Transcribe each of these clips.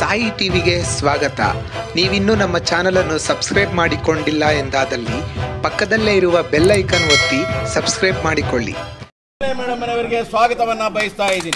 ಸಾಯಿ ಟಿವಿಗೆ ಸ್ವಾಗತ ನೀವಿನ್ನೂ ನಮ್ಮ ಚಾನಲನ್ನು ಸಬ್ಸ್ಕ್ರೈಬ್ ಮಾಡಿಕೊಂಡಿಲ್ಲ ಎಂದಾದಲ್ಲಿ ಪಕ್ಕದಲ್ಲೇ ಇರುವ ಬೆಲ್ ಐಕನ್ ಒತ್ತಿ ಸಬ್ಸ್ಕ್ರೈಬ್ ಮಾಡಿಕೊಳ್ಳಿ ಮೇಡಮ್ ಅವರಿಗೆ ಸ್ವಾಗತವನ್ನ ಬಯಸ್ತಾ ಇದ್ದೀನಿ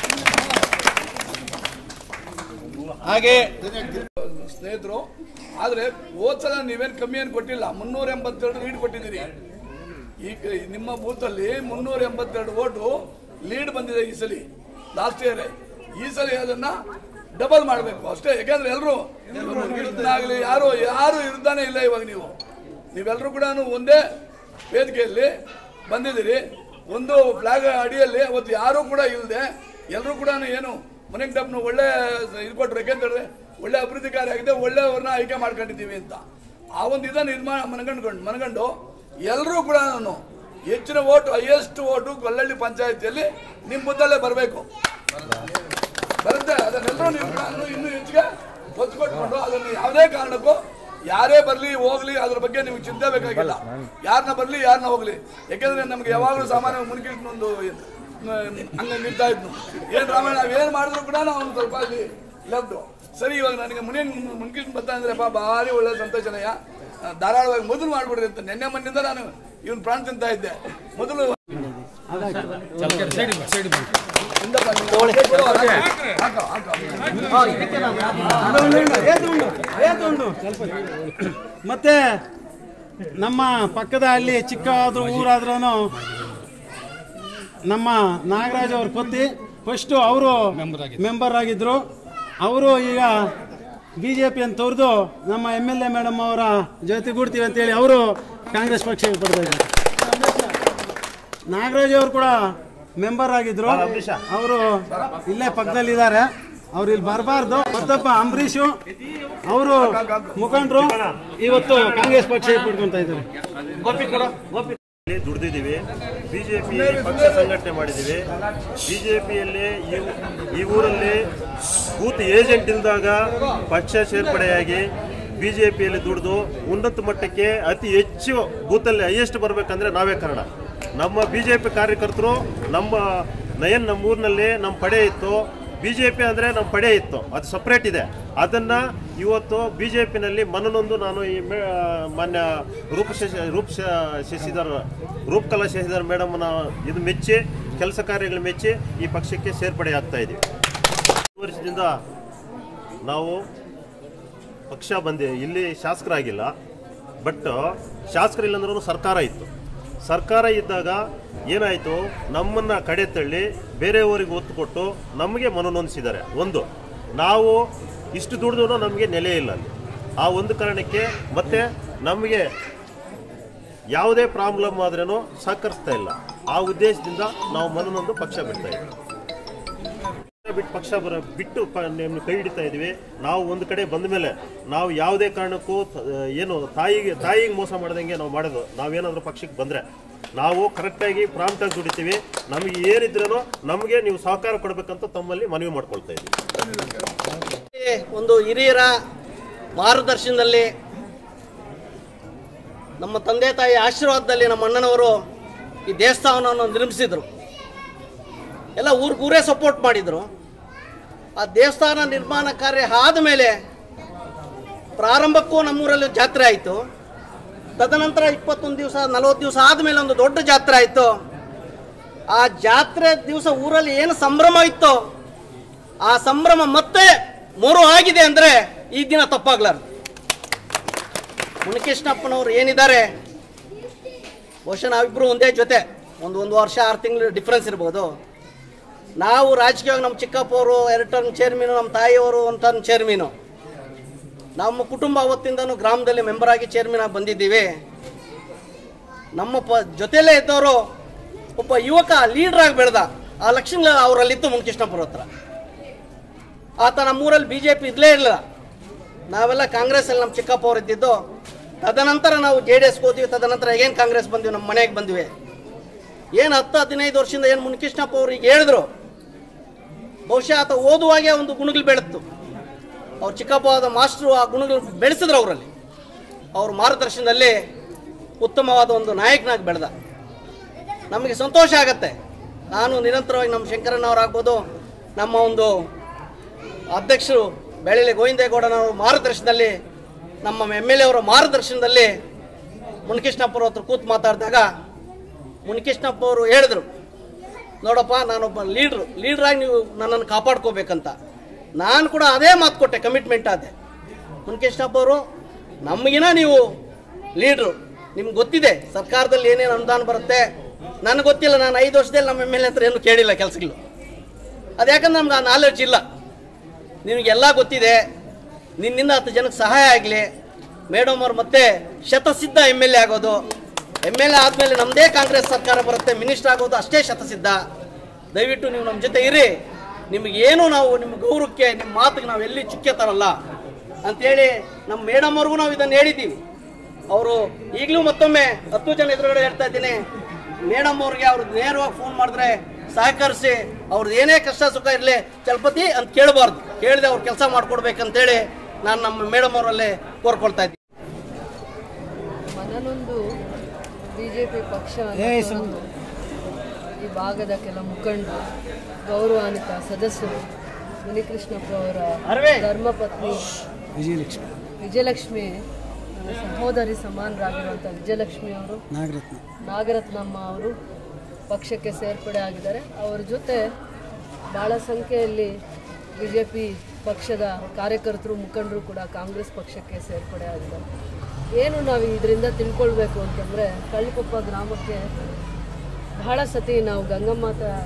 ಹಾಗೆ ಸ್ನೇಹಿತರು ಆದರೆ ಹೋದ್ಸಲ ನೀವೇನು ಕಮ್ಮಿ ಏನು ಕೊಟ್ಟಿಲ್ಲ ಮುನ್ನೂರ ಎಂಬತ್ತೆರಡು ಲೀಡ್ ಕೊಟ್ಟಿದ್ದೀರಿ ಈಗ ನಿಮ್ಮ ಬೂತಲ್ಲಿ ಮುನ್ನೂರ ಎಂಬತ್ತೆರಡು ಓಟು ಲೀಡ್ ಬಂದಿದೆ ಈ ಸಲ ಲಾಸ್ಟ್ ಇಯರ್ ಈ ಸಲ ಅದನ್ನ ಡಬಲ್ ಮಾಡಬೇಕು ಅಷ್ಟೇ ಯಾಕಂದ್ರೆ ಎಲ್ಲರೂ ಆಗಲಿ ಯಾರು ಯಾರು ಇರ್ತಾನೆ ಇಲ್ಲ ಇವಾಗ ನೀವು ನೀವೆಲ್ಲರೂ ಕೂಡ ಒಂದೇ ವೇದಿಕೆಯಲ್ಲಿ ಬಂದಿದ್ದೀರಿ ಒಂದು ಫ್ಲಾಗ್ ಅಡಿಯಲ್ಲಿ ಅವತ್ತು ಯಾರೂ ಕೂಡ ಇಲ್ಲದೆ ಎಲ್ಲರೂ ಕೂಡ ಏನು ಮನೆಗೆ ಡಬ್ನ ಒಳ್ಳೆ ಇದು ಕೊಟ್ಟರು ಯಾಕೆಂತಂದ್ರೆ ಒಳ್ಳೆ ಅಭಿವೃದ್ಧಿ ಕಾರ್ಯ ಆಗಿದೆ ಒಳ್ಳೆಯವ್ರನ್ನ ಆಯ್ಕೆ ಮಾಡ್ಕೊಂಡಿದ್ದೀವಿ ಅಂತ ಆ ಒಂದು ಇದನ್ನು ಇದು ಮಾಡಿ ಮನಗಂಡ್ಕೊಂಡು ಮನಗಂಡು ಎಲ್ಲರೂ ಕೂಡ ನಾನು ಹೆಚ್ಚಿನ ಓಟು ಹೈಯೆಸ್ಟ್ ಓಟು ಗೊಲ್ಲಳ್ಳಿ ಪಂಚಾಯತಿಯಲ್ಲಿ ನಿಮ್ಮ ಬುದ್ಧಲ್ಲೇ ಬರಬೇಕು ಬರುತ್ತೆ ಅದನ್ನೆಲ್ಲರೂ ನೀವು ಕೂಡ ಇನ್ನೂ ಹೆಚ್ಚಿಗೆ ಒತ್ತು ಕೊಟ್ಕೊಂಡು ಅದನ್ನು ಯಾವುದೇ ಕಾರಣಕ್ಕೂ ಯಾರೇ ಬರಲಿ ಹೋಗ್ಲಿ ಅದ್ರ ಬಗ್ಗೆ ನೀವು ಚಿಂತೆ ಬೇಕಾಗಿಲ್ಲ ಯಾರನ್ನ ಬರಲಿ ಯಾರನ್ನ ಹೋಗ್ಲಿ ಯಾಕೆಂದ್ರೆ ನಮ್ಗೆ ಯಾವಾಗಲೂ ಸಾಮಾನ್ಯ ಮುನ್ಕಿಟ್ನೊಂದು ಹಂಗೆ ನಿಲ್ತಾ ಇದ್ನು ಏನ್ ರಾಮಾಯಣ ನಾವೇನ್ ಮಾಡಿದ್ರು ಕೂಡ ನಾವು ಸ್ವಲ್ಪ ಅಲ್ಲಿ ಲೆಫ್ಟ್ ಸರಿ ಇವಾಗ ನನಗೆ ಮುನಿ ಮುನ್ಕಿಟ್ ಬತ್ತ ಅಂದ್ರೆ ಪಾ ಭಾರಿ ಒಳ್ಳೆ ಸಂತೋಷನಯ್ಯ ಆ, ಧಾರಾಳವಾಗಿ ಮೊದಲು ಮಾಡ್ಬಿಡ್ರಿ ಅಂತ ನಿನ್ನೆ ಮಣ್ಣಿಂದ ನಾನು ಇವನ್ ಪ್ರಾಣ ತಿಂತಾ ಇದ್ದೆ ಮೊದಲು ಹಿಂದೆ ಬನ್ನಿ. ಹಾಕು, ಹಾಕು. ಮತ್ತೆ ನಮ್ಮ ಪಕ್ಕದ ಹಳ್ಳಿ ಚಿಕ್ಕ ಆದ್ರೂ ಊರಾದ್ರೂ ನಮ್ಮ ನಾಗರಾಜ್ ಅವ್ರ ಪತಿ ಫಸ್ಟು ಅವರು ಮೆಂಬರ್ ಆಗಿದ್ರು ಅವರು ಈಗ ಬಿ ಜೆ ಪಿ ಅಂತ ತೊರೆದು ನಮ್ಮ ಎಮ್ ಎಲ್ ಎ ಮೇಡಮ್ ಅವರ ಜೊತೆಗೂಡ್ತೀವಿ ಅಂತೇಳಿ ಅವರು ಕಾಂಗ್ರೆಸ್ ಪಕ್ಷಕ್ಕೆ ಬರ್ತಾ ಇದ್ದಾರೆ ನಾಗರಾಜ್ ಅವರು ಕೂಡ ಮೆಂಬರ್ ಆಗಿದ್ರು ಅವರು ಇಲ್ಲೇ ಪಕ್ಕದಲ್ಲಿದ್ದಾರೆ ಅವ್ರು ಇಲ್ಲಿ ಬರಬಾರ್ದು ಮತ್ತಪ್ಪ ಅಂಬರೀಷು ಅವರು ಮುಖಂಡರು ಇವತ್ತು ಕಾಂಗ್ರೆಸ್ ಪಕ್ಷಕ್ಕೆ ಬಿಡ್ಕೊಂತ ಇದ್ದಾರೆ ಇಲ್ಲಿ ದುಡ್ದಿದ್ದೀವಿ ಬಿಜೆಪಿ ಪಕ್ಷ ಸಂಘಟನೆ ಮಾಡಿದ್ದೀವಿ ಬಿಜೆಪಿಯಲ್ಲಿ ಈ ಈ ಊರಲ್ಲಿ ಬೂತ್ ಏಜೆಂಟ್ ಇಲ್ದಾಗ ಪಕ್ಷ ಸೇರ್ಪಡೆಯಾಗಿ ಬಿಜೆಪಿಯಲ್ಲಿ ದುಡಿದು ಉನ್ನತ ಮಟ್ಟಕ್ಕೆ ಅತಿ ಹೆಚ್ಚು ಬೂತಲ್ಲಿ ಹೈಯೆಸ್ಟ್ ಬರಬೇಕಂದ್ರೆ ನಾವೇ ಕಾರಣ ನಮ್ಮ ಬಿಜೆಪಿ ಕಾರ್ಯಕರ್ತರು ನಮ್ಮ ನಯನ್ ನಮ್ಮ ಊರಿನಲ್ಲಿ ನಮ್ಮ ಪಡೆ ಇತ್ತು ಬಿಜೆಪಿ ಅಂದರೆ ನಮ್ಮ ಪಡೆ ಇತ್ತು ಅದು ಸಪ್ರೇಟ್ ಇದೆ ಅದನ್ನು ಇವತ್ತು ಬಿ ಜೆ ಪಿನಲ್ಲಿ ಮನನೊಂದು ನಾನು ಈ ಮೇ ಮಾನ್ಯ ರೂಪ ಶಶಿ ರೂಪ ಶ- ಶಶಿಧರ್ ರೂಪಕಲಾ ಶಶಿಧರ್ ಮೇಡಮ್ನ ಇದು ಮೆಚ್ಚಿ ಕೆಲಸ ಕಾರ್ಯಗಳು ಮೆಚ್ಚಿ ಈ ಪಕ್ಷಕ್ಕೆ ಸೇರ್ಪಡೆ ಆಗ್ತಾ ಇದ್ದೀವಿ ಈ ವರ್ಷದಿಂದ ನಾವು ಪಕ್ಷ ಬಂದಿ ಇಲ್ಲಿ ಶಾಸಕರಾಗಿಲ್ಲ ಬಟ್ ಶಾಸಕರಿಲ್ಲ ಅಂದ್ರೂ ಸರ್ಕಾರ ಇತ್ತು ಸರ್ಕಾರ ಇದ್ದಾಗ ಏನಾಯಿತು ನಮ್ಮನ್ನು ಕಡೆ ತಳ್ಳಿ ಬೇರೆಯವರಿಗೆ ಒತ್ತು ಕೊಟ್ಟು ನಮಗೆ ಮನನೊಂದಿಸಿದ್ದಾರೆ ಒಂದು ನಾವು ಇಷ್ಟು ದುಡಿದ್ರು ನಮಗೆ ನೆಲೆ ಇಲ್ಲ ಅಲ್ಲಿ ಆ ಒಂದು ಕಾರಣಕ್ಕೆ ಮತ್ತೆ ನಮಗೆ ಯಾವುದೇ ಪ್ರಾಬ್ಲಮ್ ಆದ್ರೂ ಸಹಕರಿಸ್ತಾ ಇಲ್ಲ ಆ ಉದ್ದೇಶದಿಂದ ನಾವು ಮನನೊಂದು ಪಕ್ಷ ಬಿಡ್ತಾ ಇದ್ದೀವಿ ಬಿಟ್ಟು ಪಕ್ಷ ಬರ ಬಿಟ್ಟು ಪ- ನಿಮ್ನ ಕೈ ಹಿಡಿತಾ ಇದೀವಿ ನಾವು ಒಂದು ಕಡೆ ಬಂದ ಮೇಲೆ ನಾವು ಯಾವುದೇ ಕಾರಣಕ್ಕೂ ತ- ಏನು ತಾಯಿಗೆ ತಾಯಿಗೆ ಮೋಸ ಮಾಡ್ದಂಗೆ ನಾವು ಮಾಡೋದು ನಾವೇನಾದ್ರೂ ಪಕ್ಷಕ್ಕೆ ಬಂದರೆ ನಾವು ಕರೆಕ್ಟಾಗಿ ಪ್ರಾಂಪ್ಟಾಗಿ ದುಡಿತೀವಿ ನಮಗೆ ಏನಿದ್ರೂ ನಮಗೆ ನೀವು ಸಹಕಾರ ಕೊಡಬೇಕಂತ ತಮ್ಮಲ್ಲಿ ಮನವಿ ಮಾಡ್ಕೊಳ್ತಾ ಇದ್ದೀವಿ ಒಂದು ಹಿರಿಯರ ಮಾರ್ಗದರ್ಶನದಲ್ಲಿ ನಮ್ಮ ತಂದೆ ತಾಯಿ ಆಶೀರ್ವಾದದಲ್ಲಿ ನಮ್ಮ ಅಣ್ಣನವರು ಈ ದೇವಸ್ಥಾನವನ್ನು ನಿರ್ಮಿಸಿದರು ಎಲ್ಲ ಊರಿಗೂರೇ ಸಪೋರ್ಟ್ ಮಾಡಿದರು ಆ ದೇವಸ್ಥಾನ ನಿರ್ಮಾಣ ಕಾರ್ಯ ಆದ ಮೇಲೆ ಪ್ರಾರಂಭಕ್ಕೂ ನಮ್ಮೂರಲ್ಲಿ ಜಾತ್ರೆ ಆಯಿತು ತದನಂತರ ಇಪ್ಪತ್ತೊಂದು ದಿವಸ ನಲವತ್ತು ದಿವಸ ಆದಮೇಲೆ ಒಂದು ದೊಡ್ಡ ಜಾತ್ರೆ ಆಯಿತು ಆ ಜಾತ್ರೆ ದಿವಸ ಊರಲ್ಲಿ ಏನು ಸಂಭ್ರಮ ಇತ್ತೋ ಆ ಸಂಭ್ರಮ ಮತ್ತೆ ಮೂರು ಆಗಿದೆ ಅಂದರೆ ಈ ದಿನ ತಪ್ಪಾಗ್ಲಾರ್ದು ಮುನಿಕೃಷ್ಣಪ್ಪನವರು ಏನಿದ್ದಾರೆ ಬಹುಶಃ ನಾವಿಬ್ಬರು ಒಂದೇ ಜೊತೆ ಒಂದು ಒಂದು ವರ್ಷ ಆರು ತಿಂಗಳು ಡಿಫ್ರೆನ್ಸ್ ಇರ್ಬೋದು ನಾವು ರಾಜಕೀಯವಾಗಿ ನಮ್ಮ ಚಿಕ್ಕಪ್ಪ ಅವರು ಎರಡು ಟರ್ಮ್ ಚೇರ್ಮೀನು ನಮ್ಮ ತಾಯಿಯವರು ಒಂದು ಟರ್ಮ್ ಚೇರ್ಮೀನು ನಮ್ಮ ಕುಟುಂಬ ಅವತ್ತಿಂದನೂ ಗ್ರಾಮದಲ್ಲಿ ಮೆಂಬರ್ ಆಗಿ ಚೇರ್ಮನ್ ಆಗಿ ಬಂದಿದ್ದೀವಿ ನಮ್ಮ ಪ ಜೊತೆಯಲ್ಲೇ ಇದ್ದವರು ಒಬ್ಬ ಯುವಕ ಲೀಡರ್ ಆಗಿ ಬೆಳೆದ ಆ ಲಕ್ಷಣ ಅವರಲ್ಲಿತ್ತು ಮುನಿಕೃಷ್ಣಪ್ಪರ ಹತ್ರ ಆತ ನಮ್ಮೂರಲ್ಲಿ ಬಿ ಜೆ ಪಿ ಇರಲೇ ಇರಲಿಲ್ಲ ನಾವೆಲ್ಲ ಕಾಂಗ್ರೆಸ್ಸಲ್ಲಿ ನಮ್ಮ ಚಿಕ್ಕಪ್ಪ ಅವರು ಇದ್ದಿದ್ದು ತದನಂತರ ನಾವು ಜೆ ಡಿ ಎಸ್ಗೆ ಹೋದ್ವಿ ತದನಂತರ ಏನು ಕಾಂಗ್ರೆಸ್ ಬಂದ್ವಿ ನಮ್ಮ ಮನೆಗೆ ಬಂದ್ವಿ ಏನು ಹತ್ತು ಹದಿನೈದು ವರ್ಷದಿಂದ ಏನು ಮುನಿಕೃಷ್ಣಪ್ಪ ಅವ್ರಿಗೆ ಹೇಳಿದ್ರು ಬಹುಶಃ ಆತ ಓದುವಾಗೆ ಒಂದು ಗುಣಗಳು ಬೆಳೆತು ಅವ್ರ ಚಿಕ್ಕಪ್ಪ ಆದ ಮಾಸ್ಟ್ರು ಆ ಗುಣಗಳು ಬೆಳೆಸಿದ್ರು ಅವರಲ್ಲಿ ಅವ್ರ ಮಾರ್ಗದರ್ಶನದಲ್ಲಿ ಉತ್ತಮವಾದ ಒಂದು ನಾಯಕನಾಗಿ ಬೆಳೆದ ನಮಗೆ ಸಂತೋಷ ಆಗತ್ತೆ ನಾನು ನಿರಂತರವಾಗಿ ನಮ್ಮ ಶಂಕರಣ್ಣವರಾಗ್ಬೋದು ನಮ್ಮ ಒಂದು ಅಧ್ಯಕ್ಷರು ಬೆಳಲಿ ಗೋವಿಂದೇಗೌಡನವರ ಮಾರ್ಗದರ್ಶನದಲ್ಲಿ ನಮ್ಮ ಎಮ್ ಎಲ್ ಎ ಅವರ ಮಾರ್ಗದರ್ಶನದಲ್ಲಿ ಮುನಿಕೃಷ್ಣಪ್ಪರ ಹತ್ರ ಕೂತು ಮಾತಾಡಿದಾಗ ಮುನಿಕೃಷ್ಣಪ್ಪ ಅವರು ಹೇಳಿದ್ರು ನೋಡಪ್ಪ ನಾನೊಬ್ಬ ಲೀಡ್ರು ಲೀಡ್ರಾಗಿ ನೀವು ನನ್ನನ್ನು ಕಾಪಾಡ್ಕೋಬೇಕಂತ ನಾನು ಕೂಡ ಅದೇ ಮಾತು ಕೊಟ್ಟೆ ಕಮಿಟ್ಮೆಂಟ್ ಆದೆ ಮುನಿಕೃಷ್ಣಪ್ಪ ಅವರು ನಮಗಿನ ನೀವು ಲೀಡ್ರು ನಿಮ್ಗೆ ಗೊತ್ತಿದೆ ಸರ್ಕಾರದಲ್ಲಿ ಏನೇನು ಅನುದಾನ ಬರುತ್ತೆ ನನಗೆ ಗೊತ್ತಿಲ್ಲ ನಾನು ಐದು ವರ್ಷದಲ್ಲಿ ನಮ್ಮ ಎಮ್ ಎಲ್ ಎ ಹತ್ರ ಏನು ಕೇಳಿಲ್ಲ ಕೆಲಸಗಳು ಅದು ಯಾಕಂದ್ರೆ ನಮ್ಗೆ ಆ ನಾಲೆಡ್ಜ್ ಇಲ್ಲ ನಿನಗೆಲ್ಲ ಗೊತ್ತಿದೆ ನಿನ್ನಿಂದ ಹತ್ತು ಜನಕ್ಕೆ ಸಹಾಯ ಆಗಲಿ ಮೇಡಮ್ ಅವ್ರು ಮತ್ತೆ ಶತಸಿದ್ಧ ಎಮ್ ಎಲ್ ಎ ಆಗೋದು ಎಮ್ ಎಲ್ ಎ ಆದಮೇಲೆ ನಮ್ಮದೇ ಕಾಂಗ್ರೆಸ್ ಸರ್ಕಾರ ಬರುತ್ತೆ ಮಿನಿಸ್ಟರ್ ಆಗೋದು ಅಷ್ಟೇ ಶತಸಿದ್ಧ ದಯವಿಟ್ಟು ನೀವು ನಮ್ಮ ಜೊತೆ ಇರಿ ನಿಮಗೇನು ನಾವು ನಿಮ್ಮ ಗೌರವಕ್ಕೆ ನಿಮ್ಮ ಮಾತಿಗೆ ನಾವು ಎಲ್ಲಿ ಚುಕ್ಕೆ ತರಲ್ಲ ಅಂತೇಳಿ ನಮ್ಮ ಮೇಡಮ್ ಅವ್ರಿಗೂ ನಾವು ಇದನ್ನು ಹೇಳಿದ್ದೀವಿ ಅವರು ಈಗಲೂ ಮತ್ತೊಮ್ಮೆ ಹತ್ತು ಜನ ಎದುರುಗಡೆ ಹೇಳ್ತಾ ಇದ್ದೀನಿ ಮೇಡಮ್ ಅವ್ರಿಗೆ ಅವ್ರು ನೇರವಾಗಿ ಫೋನ್ ಮಾಡಿದ್ರೆ ಸಹಕರಿಸಿ ಅವ್ರದ್ದು ಏನೇ ಕಷ್ಟ ಸುಖ ಇರಲಿ ಚಲಪತಿ ಅಂತ ಕೇಳಬಾರ್ದು ಕೇಳಿದೆ ಅವ್ರು ಕೆಲಸ ಮಾಡಿಕೊಡ್ಬೇಕಂತೇಳಿ ನಾನು ನಮ್ಮ ಮೇಡಮ್ ಅವರಲ್ಲೇ ಕೋರ್ಕೊಳ್ತಾ ಇದ್ದೀನಿ ಮನನೊಂದು ಬಿಜೆಪಿ ಪಕ್ಷ ಈ ಭಾಗದ ಕೆಲ ಮುಖಂಡರು ಗೌರವಾನ್ವಿತ ಸದಸ್ಯರು ಮುನಿಕೃಷ್ಣಪ್ಪ ಅವರ ಧರ್ಮಪತ್ನಿ ವಿಜಯಲಕ್ಷ್ಮಿ ವಿಜಯಲಕ್ಷ್ಮಿ ನನ್ನ ಸಹೋದರಿ ಸಮಾನರಾಗಿರುವಂಥ ವಿಜಯಲಕ್ಷ್ಮಿ ಅವರು ನಾಗರತ್ನ ನಾಗರತ್ನಮ್ಮ ಅವರು ಪಕ್ಷಕ್ಕೆ ಸೇರ್ಪಡೆ ಆಗಿದ್ದಾರೆ ಅವರ ಜೊತೆ ಭಾಳ ಸಂಖ್ಯೆಯಲ್ಲಿ ಬಿ ಜೆ ಪಿ ಪಕ್ಷದ ಕಾರ್ಯಕರ್ತರು ಮುಖಂಡರು ಕೂಡ ಕಾಂಗ್ರೆಸ್ ಪಕ್ಷಕ್ಕೆ ಸೇರ್ಪಡೆ ಆಗಿದ್ದಾರೆ ಏನು ನಾವು ಇದರಿಂದ ತಿಳ್ಕೊಳ್ಬೇಕು ಅಂತಂದರೆ ಕಳ್ಳಿಕೊಪ್ಪ ಗ್ರಾಮಕ್ಕೆ ಬಹಳ ಸತಿ ನಾವು ಗಂಗಮ್ಮ ತ-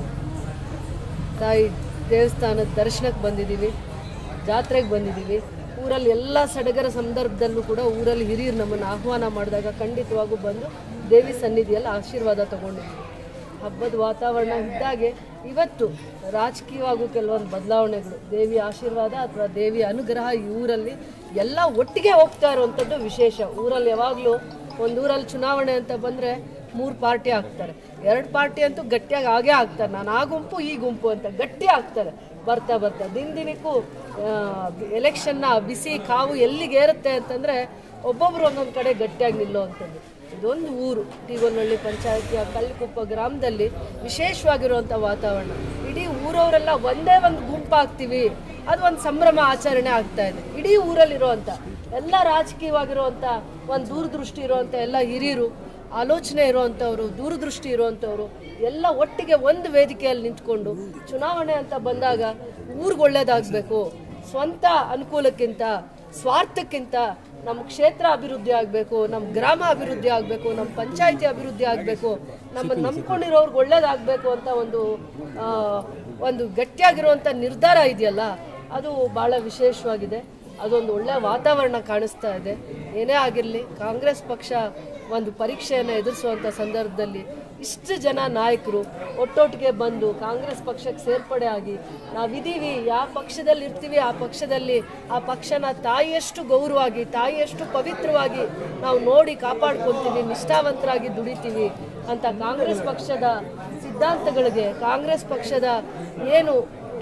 ತಾಯಿ ದೇವಸ್ಥಾನದ ದರ್ಶನಕ್ಕೆ ಬಂದಿದ್ದೀವಿ ಜಾತ್ರೆಗೆ ಬಂದಿದ್ದೀವಿ ಊರಲ್ಲಿ ಎಲ್ಲ ಸಡಗರ ಸಂದರ್ಭದಲ್ಲೂ ಕೂಡ ಊರಲ್ಲಿ ಹಿರಿಯರು ನಮ್ಮನ್ನು ಆಹ್ವಾನ ಮಾಡಿದಾಗ ಖಂಡಿತವಾಗೂ ಬಂದು ದೇವಿ ಸನ್ನಿಧಿಯಲ್ಲಿ ಆಶೀರ್ವಾದ ತಗೊಂಡಿದ್ದೀವಿ ಹಬ್ಬದ ವಾತಾವರಣ ಇದ್ದಾಗೆ ಇವತ್ತು ರಾಜಕೀಯವಾಗೂ ಕೆಲವೊಂದು ಬದಲಾವಣೆಗಳು ದೇವಿ ಆಶೀರ್ವಾದ ಅಥವಾ ದೇವಿ ಅನುಗ್ರಹ ಈ ಊರಲ್ಲಿ ಎಲ್ಲ ಒಟ್ಟಿಗೆ ಹೋಗ್ತಾ ಇರುವಂಥದ್ದು ವಿಶೇಷ ಊರಲ್ಲಿ ಯಾವಾಗಲೂ ಒಂದು ಊರಲ್ಲಿ ಚುನಾವಣೆ ಅಂತ ಬಂದರೆ ಮೂರು ಪಾರ್ಟಿ ಆಗ್ತಾರೆ ಎರಡು ಪಾರ್ಟಿ ಅಂತೂ ಗಟ್ಟಿಯಾಗಿ ಆಗೇ ಆಗ್ತಾರೆ ನಾನು ಆ ಗುಂಪು ಈ ಗುಂಪು ಅಂತ ಗಟ್ಟಿ ಆಗ್ತಾರೆ ಬರ್ತಾ ಬರ್ತಾ ದಿನ ದಿನಕ್ಕೂ ಎಲೆಕ್ಷನ್ನ ಬಿಸಿ ಕಾವು ಎಲ್ಲಿಗೆ ಏರುತ್ತೆ ಅಂತಂದರೆ ಒಬ್ಬೊಬ್ರು ಒಂದೊಂದು ಕಡೆ ಗಟ್ಟಿಯಾಗಿ ನಿಲ್ಲುವಂಥದ್ದು ಇದೊಂದು ಊರು ಟಿಗೊನಹಳ್ಳಿ ಪಂಚಾಯತಿಯ ಕಲ್ಲಿಕೊಪ್ಪ ಗ್ರಾಮದಲ್ಲಿ ವಿಶೇಷವಾಗಿರುವಂಥ ವಾತಾವರಣ ಇಡೀ ಊರವರೆಲ್ಲ ಒಂದೇ ಒಂದು ಗುಂಪಾಗ್ತೀವಿ ಅದು ಒಂದು ಸಂಭ್ರಮ ಆಚರಣೆ ಆಗ್ತಾ ಇದೆ ಇಡೀ ಊರಲ್ಲಿರುವಂಥ ಎಲ್ಲ ರಾಜಕೀಯವಾಗಿರುವಂಥ ಒಂದು ದೂರದೃಷ್ಟಿ ಇರುವಂಥ ಎಲ್ಲ ಹಿರಿಯರು ಆಲೋಚನೆ ಇರುವಂಥವ್ರು ದೂರದೃಷ್ಟಿ ಇರುವಂಥವ್ರು ಎಲ್ಲ ಒಟ್ಟಿಗೆ ಒಂದು ವೇದಿಕೆಯಲ್ಲಿ ನಿಂತ್ಕೊಂಡು ಚುನಾವಣೆ ಅಂತ ಬಂದಾಗ ಊರಿಗೆ ಒಳ್ಳೇದಾಗಬೇಕು ಸ್ವಂತ ಅನುಕೂಲಕ್ಕಿಂತ ಸ್ವಾರ್ಥಕ್ಕಿಂತ ನಮ್ಮ ಕ್ಷೇತ್ರ ಅಭಿವೃದ್ಧಿ ಆಗಬೇಕು ನಮ್ಮ ಗ್ರಾಮ ಅಭಿವೃದ್ಧಿ ಆಗಬೇಕು ನಮ್ಮ ಪಂಚಾಯಿತಿ ಅಭಿವೃದ್ಧಿ ಆಗಬೇಕು ನಮ್ಮನ್ನು ನಂಬ್ಕೊಂಡಿರೋರ್ಗೆ ಒಳ್ಳೇದಾಗಬೇಕು ಅಂತ ಒಂದು ಆ, ಒಂದು ಗಟ್ಟಿಯಾಗಿರುವಂಥ ನಿರ್ಧಾರ ಇದೆಯಲ್ಲ ಅದು ಭಾಳ ವಿಶೇಷವಾಗಿದೆ ಅದೊಂದು ಒಳ್ಳೆಯ ವಾತಾವರಣ ಕಾಣಿಸ್ತಾ ಇದೆ ಏನೇ ಆಗಿರಲಿ ಕಾಂಗ್ರೆಸ್ ಪಕ್ಷ ಒಂದು ಪರೀಕ್ಷೆಯನ್ನು ಎದುರಿಸುವಂಥ ಸಂದರ್ಭದಲ್ಲಿ ಇಷ್ಟು ಜನ ನಾಯಕರು ಒಟ್ಟೊಟ್ಟಿಗೆ ಬಂದು ಕಾಂಗ್ರೆಸ್ ಪಕ್ಷಕ್ಕೆ ಸೇರ್ಪಡೆ ಆಗಿ ನಾವಿದ್ದೀವಿ ಯಾವ ಪಕ್ಷದಲ್ಲಿ ಇರ್ತೀವಿ ಆ ಪಕ್ಷದಲ್ಲಿ ಆ ಪಕ್ಷನ ತಾಯಿಯಷ್ಟು ಗೌರವವಾಗಿ ತಾಯಿಯಷ್ಟು ಪವಿತ್ರವಾಗಿ ನಾವು ನೋಡಿ ಕಾಪಾಡ್ಕೊತೀವಿ ನಿಷ್ಠಾವಂತರಾಗಿ ದುಡಿತೀವಿ ಅಂತ ಕಾಂಗ್ರೆಸ್ ಪಕ್ಷದ ಸಿದ್ಧಾಂತಗಳಿಗೆ ಕಾಂಗ್ರೆಸ್ ಪಕ್ಷದ ಏನು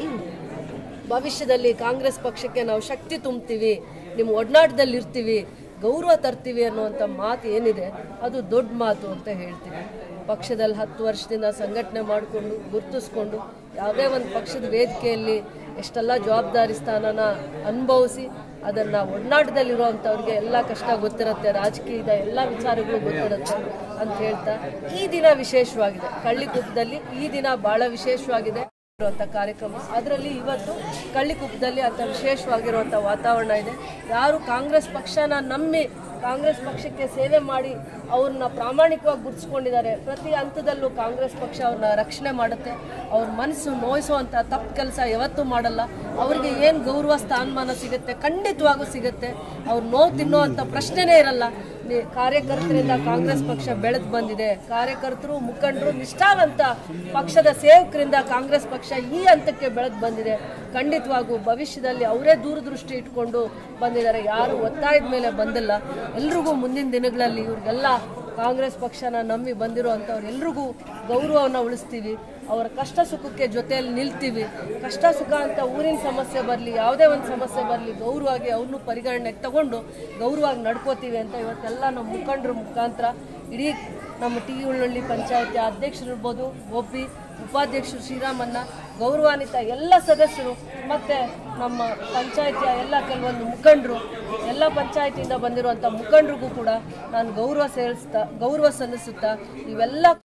ಭವಿಷ್ಯದಲ್ಲಿ ಕಾಂಗ್ರೆಸ್ ಪಕ್ಷಕ್ಕೆ ನಾವು ಶಕ್ತಿ ತುಂಬ್ತೀವಿ ನಿಮ್ಮ ಒಡನಾಟದಲ್ಲಿ ಇರ್ತೀವಿ ಗೌರವ ತರ್ತೀವಿ ಅನ್ನುವಂಥ ಮಾತು ಏನಿದೆ ಅದು ದೊಡ್ಡ ಮಾತು ಅಂತ ಹೇಳ್ತೀವಿ ಪಕ್ಷದಲ್ಲಿ ಹತ್ತು ವರ್ಷದಿಂದ ಸಂಘಟನೆ ಮಾಡಿಕೊಂಡು ಗುರುತಿಸ್ಕೊಂಡು ಯಾವುದೇ ಒಂದು ಪಕ್ಷದ ವೇದಿಕೆಯಲ್ಲಿ ಎಷ್ಟೆಲ್ಲ ಜವಾಬ್ದಾರಿ ಸ್ಥಾನನ ಅನುಭವಿಸಿ ಅದನ್ನು ಒಡನಾಟದಲ್ಲಿರುವಂಥವ್ರಿಗೆ ಎಲ್ಲ ಕಷ್ಟ ಗೊತ್ತಿರುತ್ತೆ ರಾಜಕೀಯದ ಎಲ್ಲ ವಿಚಾರಗಳು ಗೊತ್ತಿರುತ್ತೆ ಅಂತ ಹೇಳ್ತಾ ಈ ದಿನ ವಿಶೇಷವಾಗಿದೆ ಕಳ್ಳಿಕುಪ್ಪದಲ್ಲಿ ಈ ದಿನ ಭಾಳ ವಿಶೇಷವಾಗಿದೆ ಇರುವಂಥ ಕಾರ್ಯಕ್ರಮ ಅದರಲ್ಲಿ ಇವತ್ತು ಕಳ್ಳಿಕುಪ್ಪದಲ್ಲಿ ಅಂತ ವಿಶೇಷವಾಗಿರುವಂಥ ವಾತಾವರಣ ಇದೆ ಯಾರು ಕಾಂಗ್ರೆಸ್ ಪಕ್ಷನ ನಂಬಿ ಕಾಂಗ್ರೆಸ್ ಪಕ್ಷಕ್ಕೆ ಸೇವೆ ಮಾಡಿ ಅವ್ರನ್ನ ಪ್ರಾಮಾಣಿಕವಾಗಿ ಗುರುತಿಸ್ಕೊಂಡಿದ್ದಾರೆ ಪ್ರತಿ ಹಂತದಲ್ಲೂ ಕಾಂಗ್ರೆಸ್ ಪಕ್ಷ ಅವ್ರನ್ನ ರಕ್ಷಣೆ ಮಾಡುತ್ತೆ ಅವ್ರ ಮನಸ್ಸು ನೋಯಿಸುವಂಥ ತಪ್ಪು ಕೆಲಸ ಯಾವತ್ತೂ ಮಾಡಲ್ಲ ಅವ್ರಿಗೆ ಏನು ಗೌರವ ಸ್ಥಾನಮಾನ ಸಿಗುತ್ತೆ ಖಂಡಿತವಾಗೂ ಸಿಗುತ್ತೆ ಅವ್ರು ನೋವು ತಿನ್ನುವಂಥ ಪ್ರಶ್ನೆನೇ ಇರಲ್ಲ ನಿ- ಕಾರ್ಯಕರ್ತರಿಂದ ಕಾಂಗ್ರೆಸ್ ಪಕ್ಷ ಬೆಳೆದು ಬಂದಿದೆ ಕಾರ್ಯಕರ್ತರು ಮುಖಂಡರು ನಿಷ್ಠಾವಂತ ಪಕ್ಷದ ಸೇವಕರಿಂದ ಕಾಂಗ್ರೆಸ್ ಪಕ್ಷ ಈ ಹಂತಕ್ಕೆ ಬೆಳೆದು ಬಂದಿದೆ ಖಂಡಿತವಾಗೂ ಭವಿಷ್ಯದಲ್ಲಿ ಅವರೇ ದೂರದೃಷ್ಟಿ ಇಟ್ಕೊಂಡು ಬಂದಿದ್ದಾರೆ ಯಾರು ಒತ್ತಾಯದ ಮೇಲೆ ಬಂದಿಲ್ಲ ಎಲ್ರಿಗೂ ಮುಂದಿನ ದಿನಗಳಲ್ಲಿ ಇವ್ರಿಗೆಲ್ಲ ಕಾಂಗ್ರೆಸ್ ಪಕ್ಷನ ನಂಬಿ ಬಂದಿರುವಂಥವ್ರು ಎಲ್ರಿಗೂ ಗೌರವವನ್ನು ಉಳಿಸ್ತೀವಿ ಅವರ ಕಷ್ಟ ಸುಖಕ್ಕೆ ಜೊತೆಯಲ್ಲಿ ನಿಲ್ತೀವಿ ಕಷ್ಟ ಸುಖ ಅಂತ ಊರಿನ ಸಮಸ್ಯೆ ಬರಲಿ ಯಾವುದೇ ಒಂದು ಸಮಸ್ಯೆ ಬರಲಿ ಗೌರವವಾಗಿ ಅವ್ರನ್ನೂ ಪರಿಗಣನೆಗೆ ತಗೊಂಡು ಗೌರವವಾಗಿ ನಡ್ಕೋತೀವಿ ಅಂತ ಇವತ್ತೆಲ್ಲ ನಮ್ಮ ಮುಖಂಡರ ಮುಖಾಂತರ ಇಡೀ ನಮ್ಮ ಟಿ ಉಳ್ಳಳ್ಳಿ ಪಂಚಾಯತಿ ಅಧ್ಯಕ್ಷರಿರ್ಬೋದು ಗೋಪಿ ಉಪಾಧ್ಯಕ್ಷರು ಶ್ರೀರಾಮಣ್ಣ ಗೌರವಾನ್ವಿತ ಎಲ್ಲ ಸದಸ್ಯರು ಮತ್ತು ನಮ್ಮ ಪಂಚಾಯತಿಯ ಎಲ್ಲ ಕೆಲವೊಂದು ಮುಖಂಡರು ಎಲ್ಲ ಪಂಚಾಯತಿಯಿಂದ ಬಂದಿರುವಂಥ ಮುಖಂಡರಿಗೂ ಕೂಡ ನಾನು ಗೌರವ ಸೇರಿಸ್ತಾ ಗೌರವ ಸಲ್ಲಿಸುತ್ತಾ ಇವೆಲ್ಲ